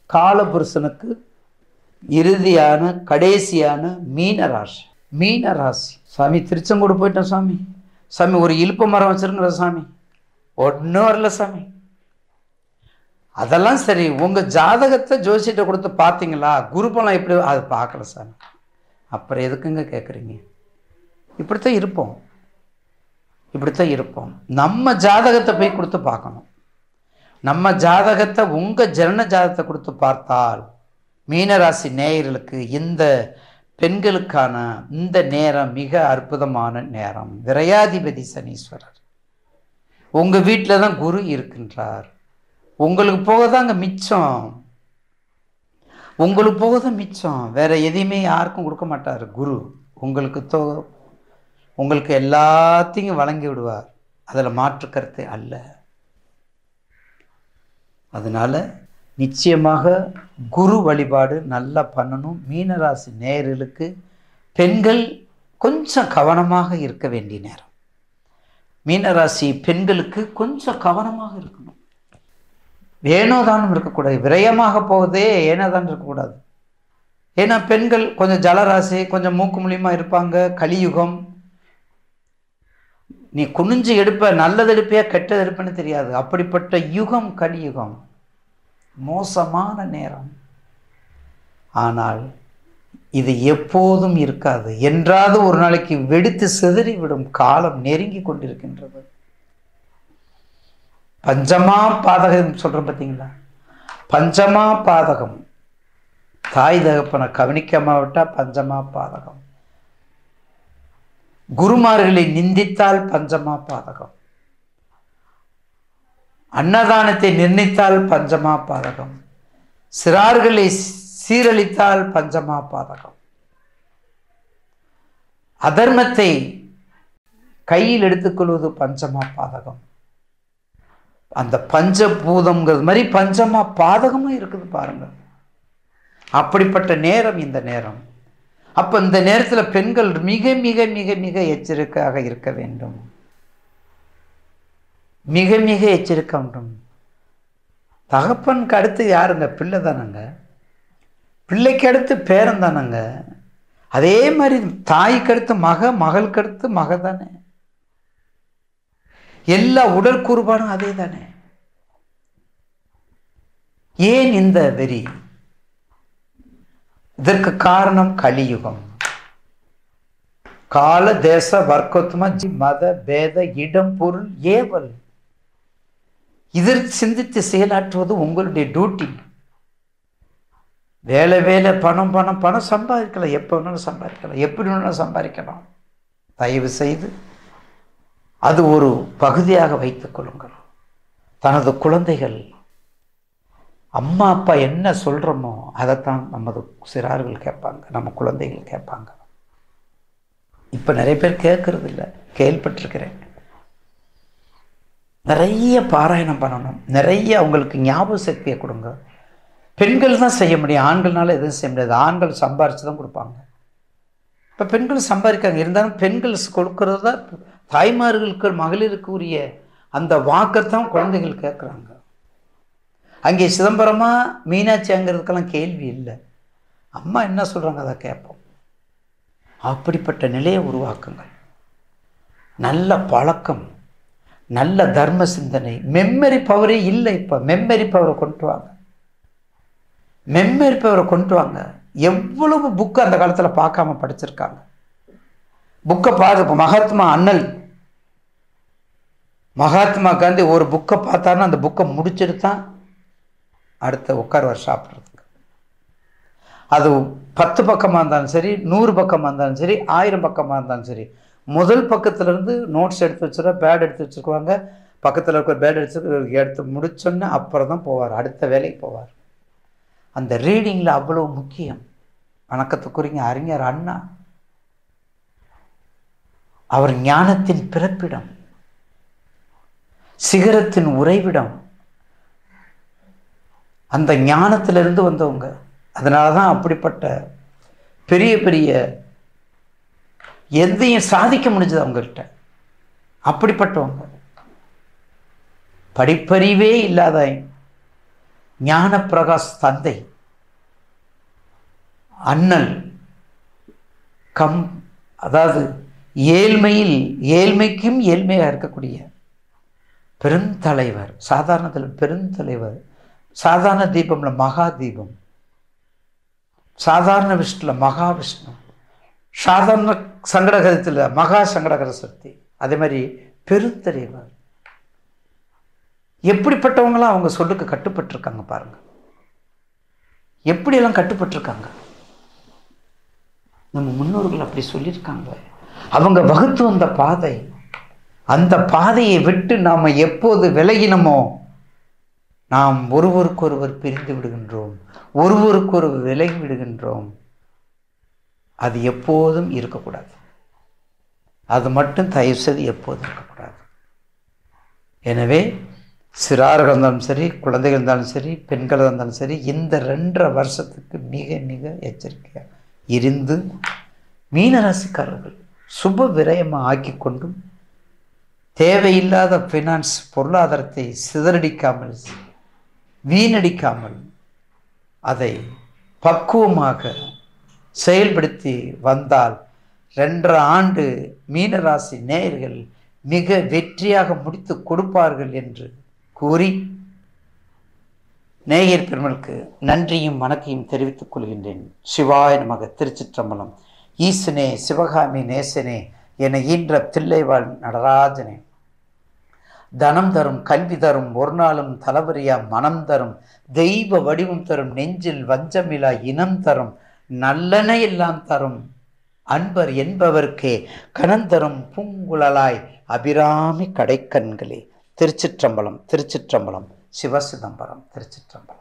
காலபுருஷனுக்கு இறுதியான கடைசியான மீன ராசி மீன ராசி சாமி திருச்செங்கோடு போயிட்டோம் சாமி சாமி ஒரு இழுப்பு மரம் வச்சிருங்கிற சாமி ஒன்றும் வரல சாமி அதெல்லாம் சரி உங்க ஜாதகத்தை ஜோசியிட்ட கொடுத்து பார்த்தீங்களா குரு பலம் எப்படி அது பார்க்கல சாமி அப்புறம் எதுக்குங்க கேட்குறீங்க இப்படித்தான் இருப்போம் இப்படித்தான் இருப்போம் நம்ம ஜாதகத்தை போய் கொடுத்து பார்க்கணும் நம்ம ஜாதகத்தை உங்க ஜனன ஜாதகத்தை கொடுத்து பார்த்தால் மீனராசி நேயர்களுக்கு இந்த பெண்களுக்கான இந்த நேரம் மிக அற்புதமான நேரம் விரையாதிபதி சனீஸ்வரர் உங்க வீட்டில் தான் குரு இருக்கின்றார் உங்களுக்கு போக தாங்க மிச்சம் உங்களுக்கு போக தான் மிச்சம் வேற எதையுமே யாருக்கும் கொடுக்க மாட்டார் குரு உங்களுக்கு தோ உங்களுக்கு எல்லாத்தையும் வழங்கி விடுவார் அதில் மாற்று கருத்து அல்ல அதனால நிச்சயமாக குரு வழிபாடு நல்லா பண்ணணும் மீனராசி நேயர்களுக்கு பெண்கள் கொஞ்சம் கவனமாக இருக்க வேண்டிய நேரம் மீனராசி பெண்களுக்கு கொஞ்சம் கவனமாக இருக்கணும் ஏனோதானம் இருக்கக்கூடாது விரயமாக போவதே ஏனோதான் இருக்கக்கூடாது ஏன்னா பெண்கள் கொஞ்சம் ஜலராசி கொஞ்சம் மூக்கு மூலியமாக இருப்பாங்க கலியுகம் நீ குனிஞ்சு எடுப்ப நல்லது எடுப்பியா கெட்டது எடுப்பேன்னு தெரியாது அப்படிப்பட்ட யுகம் கலியுகம் மோசமான நேரம் ஆனால் இது எப்போதும் இருக்காது என்றாவது ஒரு நாளைக்கு வெடித்து சிதறிவிடும் காலம் நெருங்கி கொண்டிருக்கின்றது பஞ்சமா பாதகம் சொல்றோம் பார்த்தீங்களா பஞ்சமா பாதகம் தாய் தகப்பனை கவனிக்காம விட்டா பஞ்சமா பாதகம் குருமார்களை நிந்தித்தால் பஞ்சமா பாதகம் அன்னதானத்தை நிர்ணயித்தால் பஞ்சமா பாதகம் சிறார்களை சீரழித்தால் பஞ்சமா பாதகம் அதர்மத்தை கையில் எடுத்துக்கொள்வது பஞ்சமா பாதகம் அந்த பஞ்சபூதம்ங்கிறது மாதிரி பஞ்சமா பாதகமும் இருக்குது பாருங்க அப்படிப்பட்ட நேரம் இந்த நேரம் அப்ப இந்த நேரத்தில் பெண்கள் மிக மிக மிக மிக எச்சரிக்கையாக இருக்க வேண்டும் மிக மிக எச்சரிக்க வேண்டும் தகப்பனுக்கு அடுத்து யாருங்க பிள்ளை தானங்க பிள்ளைக்கு அடுத்து பேரன் தானங்க அதே மாதிரி தாய்க்கு அடுத்து மக மகளுக்கு அடுத்து மக தானே எல்லா உடல் கூறுபாடும் அதே தானே ஏன் இந்த வெறி இதற்கு காரணம் கலியுகம் கால தேச வர்க்கோத்ம ஜி மத பேத இடம் பொருள் ஏவல் இதற்கு சிந்தித்து செயலாற்றுவது உங்களுடைய டியூட்டி வேலை வேலை பணம் பணம் பணம் சம்பாதிக்கலாம் எப்போ வேணாலும் சம்பாதிக்கலாம் எப்படி வேணாலும் சம்பாதிக்கலாம் தயவு செய்து அது ஒரு பகுதியாக வைத்துக் கொள்ளுங்கள் தனது குழந்தைகள் அம்மா அப்பா என்ன சொல்கிறோமோ அதைத்தான் நமது சிறார்கள் கேட்பாங்க நம்ம குழந்தைகள் கேட்பாங்க இப்போ நிறைய பேர் கேட்கறது இல்லை கேள்விப்பட்டிருக்கிறேன் நிறைய பாராயணம் பண்ணணும் நிறைய அவங்களுக்கு ஞாபக சக்தியை கொடுங்க பெண்கள் தான் செய்ய முடியும் ஆண்கள்னால எதுவும் செய்ய முடியாது ஆண்கள் சம்பாரித்து தான் கொடுப்பாங்க இப்போ பெண்கள் சம்பாதிக்காங்க இருந்தாலும் பெண்கள் கொடுக்கறது தான் தாய்மார்களுக்கு மகளிருக்கு உரிய அந்த வாக்கத்தான் குழந்தைகள் கேட்குறாங்க அங்கே சிதம்பரமா மீனாட்சி அங்கிறதுக்கெல்லாம் கேள்வி இல்லை அம்மா என்ன சொல்கிறாங்க அதை கேட்போம் அப்படிப்பட்ட நிலையை உருவாக்குங்கள் நல்ல பழக்கம் நல்ல தர்ம சிந்தனை மெம்மரி பவரே இல்லை இப்போ மெம்மரி பவரை கொண்டு வாங்க மெம்மரி பவரை கொண்டு வாங்க எவ்வளவு புக்கு அந்த காலத்தில் பார்க்காம படிச்சிருக்காங்க புக்கை பார்த்து மகாத்மா அண்ணல் மகாத்மா காந்தி ஒரு புக்கை பார்த்தாருன்னா அந்த புக்கை முடிச்சுட்டு தான் அடுத்த உட்காருவார் சாப்பிட்றதுக்கு அது பத்து பக்கமாக இருந்தாலும் சரி நூறு பக்கமாக இருந்தாலும் சரி ஆயிரம் பக்கமாக இருந்தாலும் சரி முதல் பக்கத்துலேருந்து நோட்ஸ் எடுத்து வச்சுருவா பேட் எடுத்து வச்சுருக்குவாங்க பக்கத்தில் இருக்கிற பேட் எடுத்து எடுத்து முடிச்சோன்னே அப்புறம் தான் போவார் அடுத்த வேலைக்கு போவார் அந்த ரீடிங்கில் அவ்வளோ முக்கியம் வணக்கத்துக்குரிய அறிஞர் அண்ணா அவர் ஞானத்தின் பிறப்பிடம் சிகரத்தின் உறைவிடம் அந்த ஞானத்திலிருந்து வந்தவங்க அதனால தான் அப்படிப்பட்ட பெரிய பெரிய எதையும் சாதிக்க முடிஞ்சது அவங்ககிட்ட அப்படிப்பட்டவங்க படிப்பறிவே இல்லாத ஞானப்பிரகாஷ் தந்தை அண்ணல் கம் அதாவது ஏழ்மையில் ஏழ்மைக்கும் ஏழ்மையாக இருக்கக்கூடிய பெருந்தலைவர் சாதாரணத்தில் பெருந்தலைவர் சாதாரண தீபம்ல மகா தீபம் சாதாரண விஷ்ணுல மகா விஷ்ணு சாதாரண சங்கடகரத்தில் மகா சங்கடகர சக்தி அதே மாதிரி பெருந்தலைவர் எப்படிப்பட்டவங்களாம் அவங்க சொல்லுக்கு கட்டுப்பட்டிருக்காங்க பாருங்க எப்படியெல்லாம் கட்டுப்பட்டிருக்காங்க நம்ம முன்னோர்கள் அப்படி சொல்லியிருக்காங்க அவங்க வகுத்து வந்த பாதை அந்த பாதையை விட்டு நாம் எப்போது விலகினமோ நாம் ஒருவருக்கொருவர் பிரிந்து விடுகின்றோம் ஒருவருக்கொருவர் விலகி விடுகின்றோம் அது எப்போதும் இருக்கக்கூடாது அது மட்டும் தயவு செய்து எப்போதும் இருக்கக்கூடாது எனவே சிறார்கள் இருந்தாலும் சரி குழந்தைகள் இருந்தாலும் சரி பெண்கள் இருந்தாலும் சரி இந்த ரெண்டரை வருஷத்துக்கு மிக மிக எச்சரிக்கையாக இருந்து மீனராசிக்காரர்கள் சுப விரயமாக ஆக்கி கொண்டும் தேவையில்லாத ஃபினான்ஸ் பொருளாதாரத்தை சிதறடிக்காமல் வீணடிக்காமல் அதை பக்குவமாக செயல்படுத்தி வந்தால் ரெண்டரை ஆண்டு மீனராசி நேயர்கள் மிக வெற்றியாக முடித்து கொடுப்பார்கள் என்று கூறி நேயர் பெருமளுக்கு நன்றியும் வணக்கையும் தெரிவித்துக் கொள்கின்றேன் சிவாய நமக திருச்சிற்றம்பலம் ஈசனே சிவகாமி நேசனே என ஈன்ற தில்லைவாழ் நடராஜனே தனம் தரும் கல்வி தரும் ஒரு நாளும் தலவரியா மனம் தரும் தெய்வ வடிவம் தரும் நெஞ்சில் வஞ்சமிலா இனம் தரும் நல்லன எல்லாம் தரும் அன்பர் என்பவர்க்கே கணந்தரும் பூங்குழலாய் அபிராமி கடைக்கண்களே திருச்சிற்றம்பலம் திருச்சிற்றம்பலம் சிவசிதம்பரம் திருச்சிற்றம்பலம்